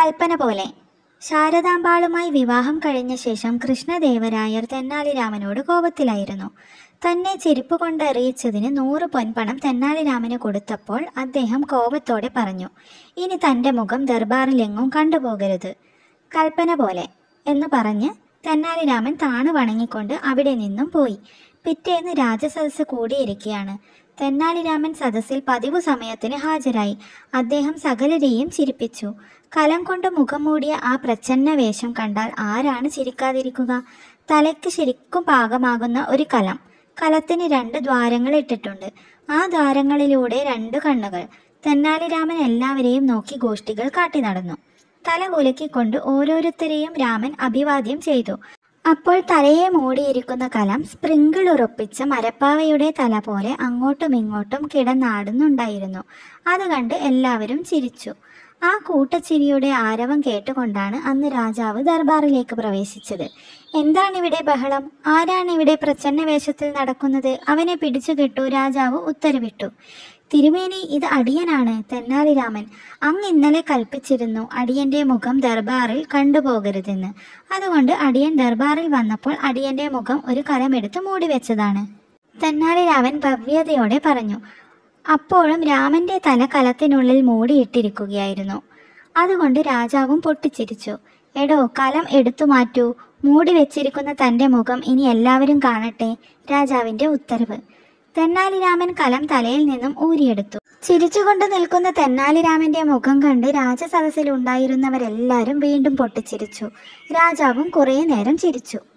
കൽപ്പന പോലെ ശാരദാമ്പാളുമായി വിവാഹം കഴിഞ്ഞ ശേഷം കൃഷ്ണദേവരായർ തെന്നാലിരാമനോട് കോപത്തിലായിരുന്നു തന്നെ ചെരുപ്പ് കൊണ്ട് എറിയിച്ചതിന് നൂറ് പൊൻപണം തെന്നാലിരാമന് കൊടുത്തപ്പോൾ അദ്ദേഹം കോപത്തോടെ പറഞ്ഞു ഇനി തൻ്റെ മുഖം ദർബാറിലെങ്ങും കണ്ടുപോകരുത് കൽപ്പന പോലെ എന്ന് പറഞ്ഞ് തെന്നാലിരാമൻ താണു വണങ്ങിക്കൊണ്ട് അവിടെ നിന്നും പോയി പിറ്റേന്ന് രാജസദസ്സ് കൂടിയിരിക്കുകയാണ് തെന്നാലിരാമൻ സദസ്സിൽ പതിവു സമയത്തിന് ഹാജരായി അദ്ദേഹം സകലരെയും ചിരിപ്പിച്ചു കലം കൊണ്ട് മുഖം മൂടിയ ആ പ്രച്ഛന്ന വേഷം കണ്ടാൽ ആരാണ് ചിരിക്കാതിരിക്കുക തലയ്ക്ക് ശരിക്കും പാകമാകുന്ന ഒരു കലം കലത്തിന് രണ്ട് ദ്വാരങ്ങൾ ഇട്ടിട്ടുണ്ട് ആ ദ്വാരങ്ങളിലൂടെ രണ്ട് കണ്ണുകൾ തെന്നാലിരാമൻ എല്ലാവരെയും നോക്കി ഗോഷ്ഠികൾ കാട്ടി നടന്നു തല കുലുക്കിക്കൊണ്ട് ഓരോരുത്തരെയും രാമൻ അഭിവാദ്യം ചെയ്തു അപ്പോൾ തലയെ മൂടിയിരിക്കുന്ന കലം സ്പ്രിങ്കിൾ ഉറപ്പിച്ച മരപ്പാവയുടെ തല പോലെ അങ്ങോട്ടും ഇങ്ങോട്ടും കിടന്നാടുന്നുണ്ടായിരുന്നു അത് കണ്ട് എല്ലാവരും ചിരിച്ചു ആ കൂട്ടച്ചിരിയുടെ ആരവം കേട്ടുകൊണ്ടാണ് അന്ന് രാജാവ് ദർബാറിലേക്ക് പ്രവേശിച്ചത് എന്താണിവിടെ ബഹളം ആരാണിവിടെ പ്രച്ഛന്ന വേഷത്തിൽ നടക്കുന്നത് അവനെ പിടിച്ചു കിട്ടു രാജാവ് ഉത്തരവിട്ടു തിരുമേനി ഇത് അടിയനാണ് തെന്നാലിരാമൻ അങ്ങ് ഇന്നലെ കൽപ്പിച്ചിരുന്നു അടിയന്റെ മുഖം ദർബാറിൽ കണ്ടുപോകരുതെന്ന് അതുകൊണ്ട് അടിയൻ ദർബാറിൽ വന്നപ്പോൾ അടിയന്റെ മുഖം ഒരു കലമെടുത്ത് മൂടിവെച്ചതാണ് തെന്നാലിരാമൻ ഭവ്യതയോടെ പറഞ്ഞു അപ്പോഴും രാമന്റെ തല കലത്തിനുള്ളിൽ മൂടിയിട്ടിരിക്കുകയായിരുന്നു അതുകൊണ്ട് രാജാവും പൊട്ടിച്ചിരിച്ചു എടോ കലം എടുത്തു മാറ്റൂ മൂടി വെച്ചിരിക്കുന്ന തന്റെ മുഖം ഇനി എല്ലാവരും കാണട്ടെ രാജാവിന്റെ ഉത്തരവ് തെന്നാലിരാമൻ കലം തലയിൽ നിന്നും ഊരിയെടുത്തു ചിരിച്ചുകൊണ്ട് നിൽക്കുന്ന തെന്നാലിരാമന്റെ മുഖം കണ്ട് രാജസദസ്സിൽ ഉണ്ടായിരുന്നവരെല്ലാവരും വീണ്ടും പൊട്ടിച്ചിരിച്ചു രാജാവും കുറേ നേരം ചിരിച്ചു